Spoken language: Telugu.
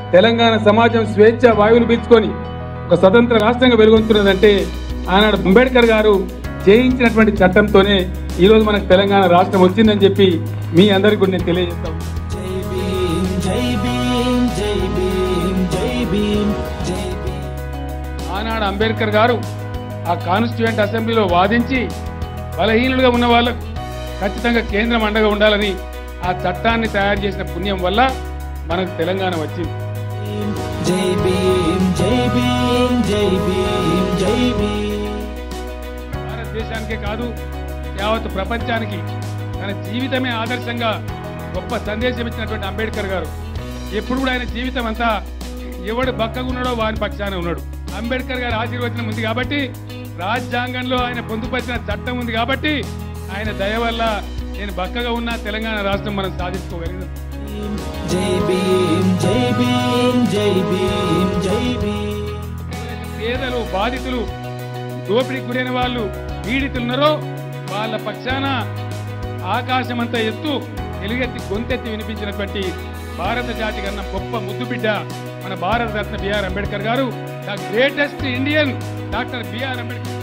తెలంగాణ సమాజం స్వేచ్ఛ వాయువులు పీల్చుకొని ఒక స్వతంత్ర రాష్ట్రంగా వెలుగొందుతున్నదంటే ఆనాడు అంబేద్కర్ గారు చేయించినటువంటి చట్టంతోనే ఈరోజు మనకు తెలంగాణ రాష్ట్రం వచ్చిందని చెప్పి మీ అందరికీ కూడా నేను తెలియజేస్తాను జై భీమ్ జై భీమ్ జై భీమ్ జై భీమ్ జై భీమ్ ఆనాడు అంబేద్కర్ గారు ఆ కాన్స్టిట్యూయెంట్ అసెంబ్లీలో వాదించి బలహీనులుగా ఉన్న వాళ్ళకు ఖచ్చితంగా కేంద్రం అండగా ఉండాలని ఆ చట్టాన్ని తయారు చేసిన పుణ్యం వల్ల మనకు తెలంగాణ వచ్చింది జై భీమ్ జై భీమ్ జై భీమ్ జై భీమ్ భారతదేశానికే కాదు యావత్ ప్రపంచానికి తన జీవితమే ఆదర్శంగా గొప్ప సందేశం ఇచ్చినటువంటి అంబేద్కర్ గారు ఎప్పుడు కూడా ఆయన జీవితం అంతా ఎవడు బక్కగా ఉన్నాడో వారి పక్షాన ఉన్నాడు అంబేద్కర్ గారి ఆశీర్వచనం ఉంది కాబట్టి రాజ్యాంగంలో ఆయన పొందుపరిచిన చట్టం ఉంది కాబట్టి ఆయన దయ వల్ల నేను బక్కగా ఉన్న తెలంగాణ రాష్ట్రం మనం సాధించుకోగలిగినాం జై భీమ్ జై భీమ్ జై భీమ్ జై భీమ్ పేదలు బాధితులు దోపిడీకి గురైన వాళ్ళు పీడితులున్నారో వాళ్ళ పక్షాన ఆకాశమంతా ఎత్తు ఎలుగెత్తి గొంతెత్తి వినిపించినటువంటి భారత జాతి కన్నా గొప్ప ముద్దు బిడ్డ మన భారత రత్న బిఆర్ అంబేద్కర్ గారు the greatest Indian doctor B R Ambedkar